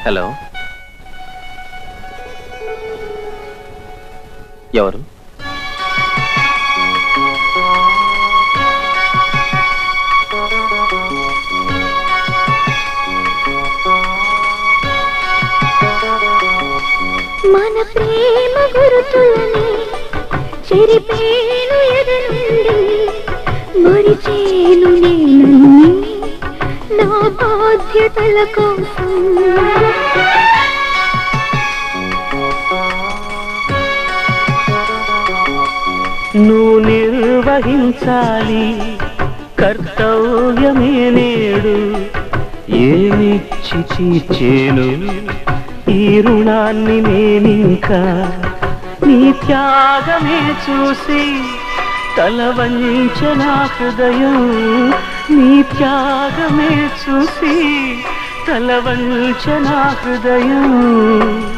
hello ఎవరు మన ప్రేమ గురుతులని చెరిపేను ఎదనుండి మరిచేను నేనన్ని నా బాధ్యతల కోసం నువ్వు నిర్వహించాలి కర్తవ్యమే నేడు ఏమిచ్చి చీచేను ఈ రుణాన్ని నేనింకా నీ త్యాగమే చూసి తల వంచన హృదయం నీ త్యాగమే చూసి తల వంచన హృదయం